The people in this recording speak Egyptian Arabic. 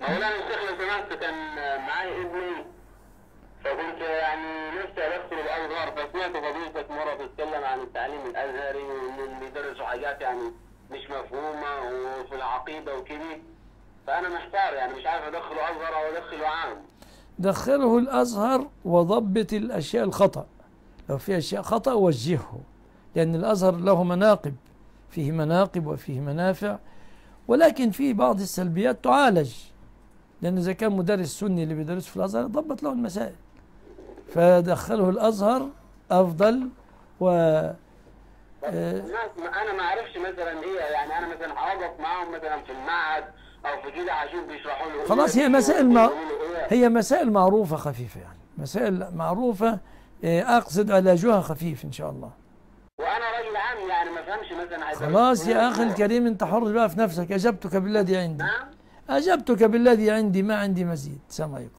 اولا الشيخ لو سمحت كان معايا ابني فكنت يعني نفسي ادخل الازهر فسمعت فضيلتك مره بتتكلم عن التعليم الازهري وان بيدرسوا حاجات يعني مش مفهومه وفي العقيده وكده فانا محتار يعني مش عارف ادخله ازهر او ادخله عام دخله الأزهر وضبط الأشياء الخطأ لو في أشياء خطأ وجهه لأن الأزهر له مناقب فيه مناقب وفيه منافع ولكن في بعض السلبيات تعالج لأن إذا كان مدرس سني اللي بيدرس في الأزهر ضبط له المسائل فدخله الأزهر أفضل و بس الناس ما انا ما اعرفش مثلا ايه يعني انا مثلا هوقف معاهم مثلا في المعهد او في كده هشوف بيشرحوا له إيه، خلاص هي مسائل ما بيقولوا له إيه. هي مسائل معروفة خفيفة يعني مسائل معروفة آه، أقصد علاجها خفيف إن شاء الله وانا راجل عام يعني ما فهمش مثلا هيبقى خلاص يا مسؤول أخي عن- الكريم أنت حر بقى في نفسك أجبتك بالذي عندي نعم أجبتك بالذي عندي ما عندي مزيد السلام عليكم